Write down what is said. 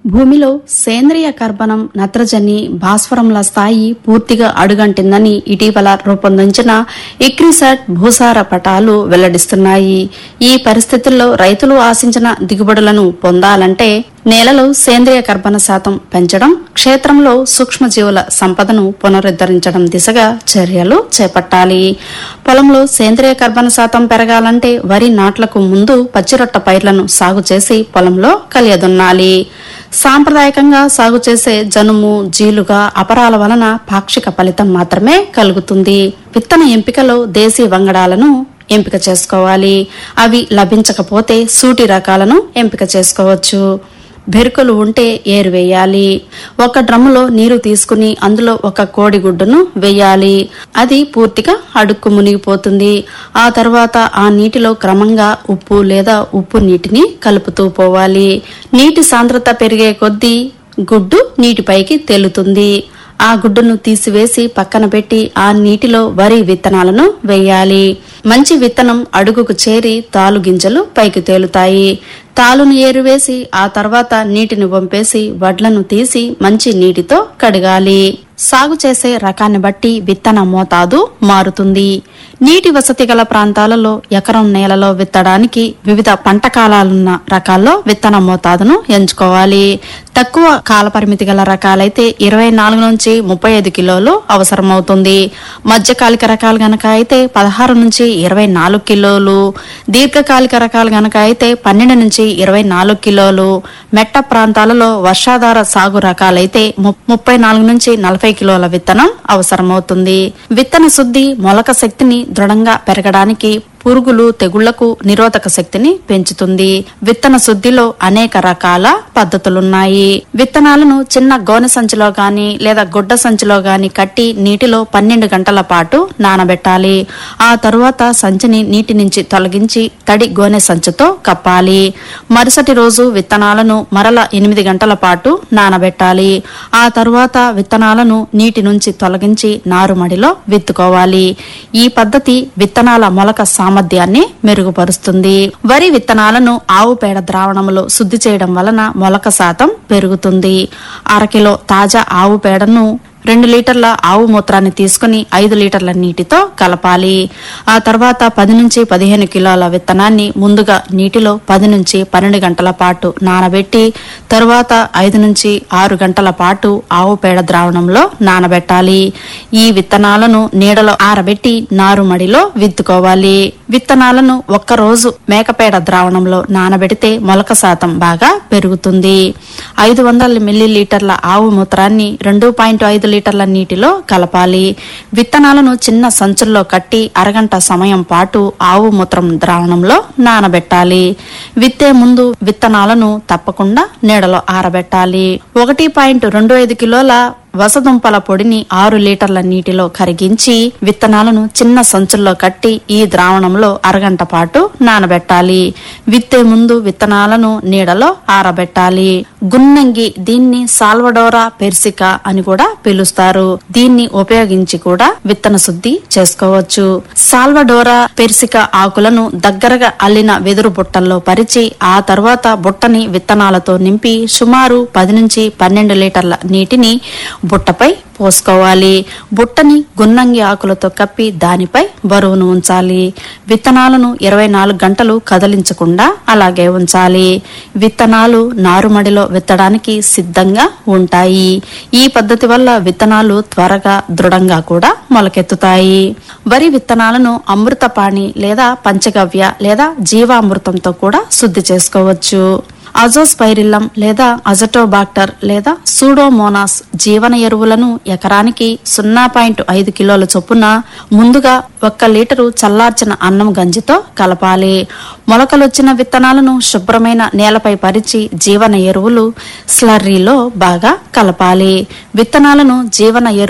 భూమిలో సేంద్రియ కర్బనం నత్రజని భాస్వరంల స్థాయి పూర్తిగా అడుగంటిందని ఇటీవల రూపొందించిన ఇక్రిసాట్ భూసార పటాలు వెల్లడిస్తున్నాయి ఈ పరిస్థితుల్లో రైతులు ఆశించిన దిగుబడులను పొందాలంటే నేలలో సేంద్రియ కర్బన శాతం పెంచడం క్షేత్రంలో సూక్ష్మజీవుల సంపదను పునరుద్ధరించడం దిశగా చర్యలు చేపట్టాలి పొలంలో సేంద్రియ కర్బన శాతం పెరగాలంటే వరి నాట్లకు ముందు పచ్చిరొట్ట పైర్లను సాగు చేసి పొలంలో కలియదున్నాలి సాంప్రదాయకంగా సాగు చేసే జనుము జీలుగా అపరాల వలన పాక్షిక ఫలితం మాత్రమే కలుగుతుంది విత్తన ఎంపికలో దేశీ వంగడాలను ఎంపిక చేసుకోవాలి అవి లభించకపోతే సూటి రకాలను ఎంపిక చేసుకోవచ్చు బెరుకులు ఉంటే ఏరు వేయాలి ఒక డ్రమ్ములో నీరు తీసుకుని అందులో ఒక కోడిగుడ్డును వేయాలి అది పూర్తిగా అడుక్కు మునిగిపోతుంది ఆ తర్వాత ఆ నీటిలో క్రమంగా ఉప్పు లేదా ఉప్పు నీటిని కలుపుతూ పోవాలి నీటి సాంద్రత పెరిగే కొద్దీ గుడ్డు నీటిపైకి తేలుతుంది ఆ గుడ్డును తీసివేసి పక్కన పెట్టి ఆ నీటిలో వరి విత్తనాలను వేయాలి మంచి విత్తనం అడుగుకు చేరి తాలు గింజలు పైకి తేలుతాయి తాలును ఏరువేసి ఆ తర్వాత నీటిని వంపేసి వడ్లను తీసి మంచి నీటితో కడగాలి సాగు చేసే రకాన్ని బట్టి విత్తన మోతాదు మారుతుంది నీటి వసతి గల ప్రాంతాలలో ఎకరం నేలలో విత్తడానికి వివిధ పంట కాలాలున్న రకాల్లో విత్తన మోతాదును ఎంచుకోవాలి తక్కువ కాల పరిమితి గల రకాలైతే ఇరవై నాలుగు నుంచి ముప్పై ఐదు కిలోలు అవసరమవుతుంది మధ్యకాలిక రకాలు గనక అయితే పదహారు నుంచి ఇరవై నాలుగు కిలోలు దీర్ఘకాలిక రకాలు గనక అయితే పన్నెండు నుంచి ఇరవై నాలుగు కిలోలు మెట్ట ప్రాంతాలలో వర్షాధార సాగు రకాలైతే ము- ముప్పై నాలుగు నుంచి నలభై కిలోల విత్తనం అవసరమవుతుంది విత్తన శుద్ధి మొలక శక్తిని దృఢంగా పెరగడానికి పురుగులు తెగుళ్లకు నిరోధక శక్తిని పెంచుతుంది విత్తన శుద్ధిలో అనేక రకాల పద్ధతులున్నాయి విత్తనాలను చిన్న గోనె సంచిలో గాని లేదా గుడ్డ సంచిలో గాని కట్టి నీటిలో పన్నెండు గంటల పాటు నానబెట్టాలి ఆ తరువాత సంచిని నీటి నుంచి తొలగించి తడి గోనె సంచితో కప్పాలి మరుసటి రోజు విత్తనాలను మరల ఎనిమిది గంటల పాటు నానబెట్టాలి ఆ తరువాత విత్తనాలను నీటి నుంచి తొలగించి నారుమడిలో విత్తుకోవాలి ఈ పద్ధతి విత్తనాల మొలక సామర్థ్యాన్ని మెరుగుపరుస్తుంది వరి విత్తనాలను ఆవు పేడ ద్రావణములో శుద్ధి చేయడం వలన మొలక శాతం పెరుగుతుంది అరకిలో తాజా ఆవు పేడను రెండు లీటర్ల ఆవు మూత్రాన్ని తీసుకుని ఐదు లీటర్ల నీటితో కలపాలి ఆ తర్వాత పది నుంచి పదిహేను కిలోల విత్తనాన్ని ముందుగా నీటిలో పది నుంచి పన్నెండు గంటల పాటు నానబెట్టి తరువాత ఐదు నుంచి ఆరు గంటల పాటు ఆవు పేడ ద్రావణంలో నానబెట్టాలి ఈ విత్తనాలను నీడలో ఆరబెట్టి నారుమడిలో విత్తుకోవాలి విత్తనాలను ఒక్క రోజు మేకపేడ ద్రావణంలో నానబెడితే మొలక శాతం బాగా పెరుగుతుంది ఐదు వందల మిల్లీ లీటర్ల ఆవు మూత్రాన్ని రెండు పాయింట్ ఐదు లీటర్ల నీటిలో కలపాలి విత్తనాలను చిన్న సంచుల్లో కట్టి అరగంట సమయం పాటు ఆవు మూత్రం ద్రావణంలో నానబెట్టాలి విత్తే ముందు విత్తనాలను తప్పకుండా నీడలో ఆరబెట్టాలి ఒకటి పాయింట్ రెండు ఐదు కిలోల వసదుంపల పొడిని ఆరు లీటర్ల నీటిలో కరిగించి విత్తనాలను చిన్న సంచుల్లో కట్టి ఈ ద్రావణంలో అరగంట పాటు నానబెట్టాలి విత్తే ముందు విత్తనాలను నీడలో ఆరబెట్టాలి గున్నంగి దీన్ని సాల్వడోరా పెర్సికా అని కూడా పిలుస్తారు దీన్ని ఉపయోగించి కూడా విత్తన శుద్ధి చేసుకోవచ్చు సాల్వడోరా పెర్సికా ఆకులను దగ్గరగా అల్లిన వెదురు బుట్టల్లో పరిచి ఆ తర్వాత బుట్టని విత్తనాలతో నింపి సుమారు పది నుంచి పన్నెండు లీటర్ల నీటిని బుట్టపై పోసుకోవాలి బుట్టని గున్నంగి ఆకులతో కప్పి దానిపై బరువును ఉంచాలి విత్తనాలను ఇరవై నాలుగు గంటలు కదిలించకుండా అలాగే ఉంచాలి విత్తనాలు నారుమడిలో విత్తడానికి సిద్ధంగా ఉంటాయి ఈ పద్ధతి వల్ల విత్తనాలు త్వరగా దృఢంగా కూడా మొలకెత్తుతాయి వరి విత్తనాలను అమృతపాణి లేదా పంచగవ్య లేదా జీవామృతంతో కూడా శుద్ధి చేసుకోవచ్చు అజోస్పైరిల్లం లేదా అజటోబాక్టర్ లేదా సూడోమోనాస్ జీవన ఎరువులను ఎకరానికి సున్నా పాయింట్ ఐదు కిలోల చొప్పున ముందుగా ఒక్క లీటరు చల్లార్చిన అన్నం గంజితో కలపాలి మొలకలొచ్చిన విత్తనాలను శుభ్రమైన నేలపై పరిచి జీవన ఎరువులు స్లర్రీలో బాగా కలపాలి విత్తనాలను జీవన ఎరువు